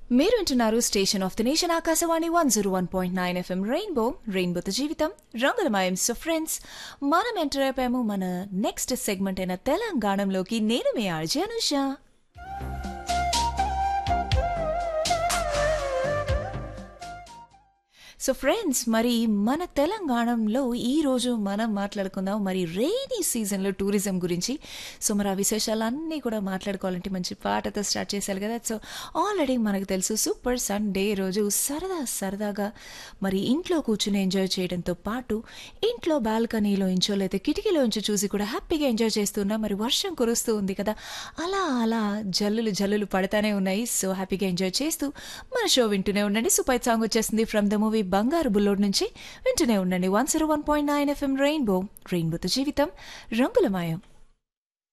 మీరు వింటున్నారు station of the nation Akashvani one zero one point nine FM rainbow రెయిన్బోతో జీవితం రంగులమయం సో ఫ్రెండ్స్ మనం ఎంటర్ అయిపోయాము మన నెక్స్ట్ సెగ్మెంట్ అయిన తెలంగాణలోకి నేను మీ ఆర్జే అనుష సో ఫ్రెండ్స్ మరి మన తెలంగాణలో ఈ రోజు మనం మాట్లాడుకుందాం మరి రెయినీ సీజన్లో టూరిజం గురించి సో మరి ఆ విశేషాలన్నీ కూడా మాట్లాడుకోవాలంటే మంచి పాటతో స్టార్ట్ చేశారు కదా సో ఆల్రెడీ మనకు తెలుసు సూపర్ సండే రోజు సరదా సరదాగా మరి ఇంట్లో కూర్చుని ఎంజాయ్ చేయడంతో పాటు ఇంట్లో బాల్కనీలో ఇంచో లేదా కిటికీలో ఉంచి చూసి కూడా హ్యాపీగా ఎంజాయ్ చేస్తున్నాం మరి వర్షం కురుస్తూ ఉంది కదా అలా అలా జల్లులు జల్లులు పడతానే ఉన్నాయి సో హ్యాపీగా ఎంజాయ్ చేస్తూ మన షో వింటూనే ఉండండి సూపర్ సాంగ్ వచ్చేసింది from the movie Bangaru Bullodu నుంచి వింటూనే ఉండండి one zero one point nine FM rainbow రెయిన్బోతో జీవితం రంగులమాయం